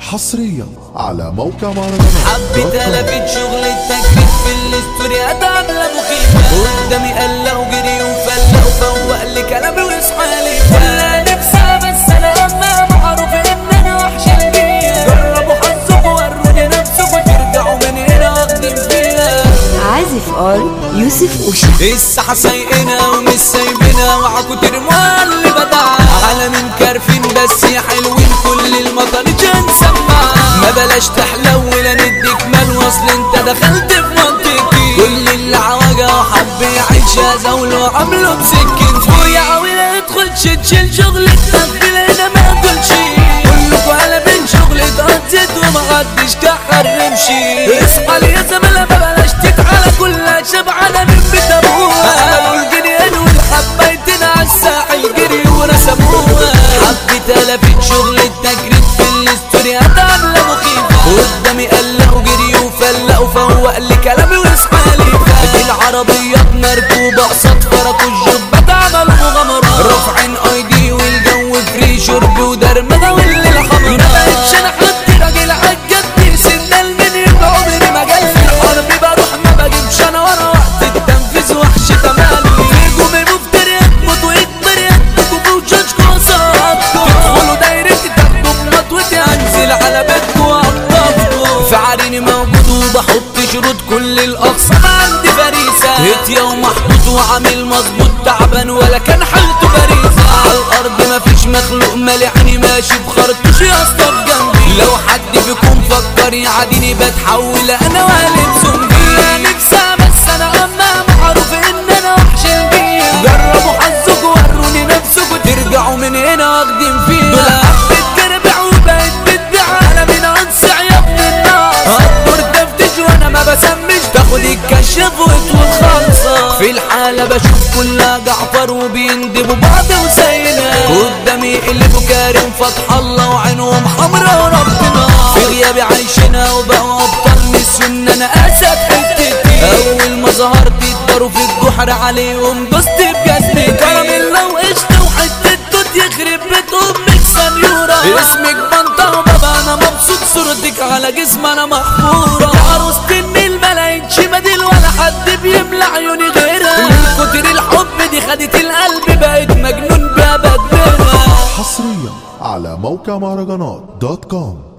حصريا على موقع مهرجانات حبيت الافت شغل التكريم في الاستوريات عامله مخيفه قدامي قلق وجري وفلق وفوق لي كلامي واصحى لي كلها نفسها بس انا اما معروف ان انا وحش الدنيا جربوا حظكم وروني نفسكم ترجعوا من هنا واخدين فيها عازف ار يوسف اوشا الساحة سايقنا ومش سايبنا وعكوا ترموا اللي بدع على من كارفين بس يا حلوين كل المطر كان سمع ما بلاش تحلو ولا نديك مال وصل انت دخلت في منطقتي كل اللي عوجة وحب يعيشها زول وعمله بسكين خويا عاوي ادخل شد شيل شغل التقبيل هنا ما اقولش كلكوا على بين شغل اتغطيت ومحدش كحر رمشي اصحى لي يا زملاء ما بلاش تتعالى كلها شبعانة من بيت ابوها عملوا الجنيان والحبايتين على الساحل جري ورسموها حبيت الافت شغل التجريد في الاستوريات عاملة مخيفة قدامي قلق وجري وفلق وفوق لي كلامي واصحى لي دي العربيات مركوبة قصاد فرقوا الجبات عملوا مغامرات رافعين ايدي والجو فري شرب ودرمغة والليلة حمرا ما بقتش انا حد راجل عالجد سندال من يبقى عمري ما جال في الحرب بروح ما بجيبش انا ورا وقت التنفيذ وحش تمالي هجومي مفتري اكبت واكبر يدكم وجوجكم صابكم تدخلوا دايرتي تاخدوا بمطوتي انزل على بيتكم واخطفكم في عريني موجود وبحط شروط كل الاقسام عندي فريسه هتيا ومحطوط وعامل مظبوط تعبان ولا كان حالته باريسه على الارض مفيش مخلوق مالي عيني ماشي بخرطوش يا اسطى جنبي لو حد فيكم فكر يعاديني بتحول انا والد زومبي نفسي بس انا اما معروف ان انا وحش البيئة جربوا حظكم وروني نفسكم ترجعوا من هنا واخدين فيها دول حبة تربع وبقت بتبيع على من انصع يا ابن الناس اكبر تفتش وانا ما بسمش تاخد الكشف وتخلصة في الحالة بشوف كلها جعفر وبيندبوا بعض وزينا قدامي اللي كريم فتح الله وعينهم حمرا وربنا في غيابي عايشنا وبقوا ابطال نسيوا ان انا اسد حتتي اول ما ظهرت اتضروا في الجحر عليهم دوست بجسمي كرم الله وقشطة وحتة توت يخرب بيت امك سنيورة اسمك بنطة وبابا انا مبسوط صورتك على جسم انا محفورة عروسة النيل ملاقيتش بديل ولا حد بيملى عيوني غيرها من كتر الحب دي خدت القلب بقت مجنون بيها بدلها حصريا على موقع مهرجانات دوت كوم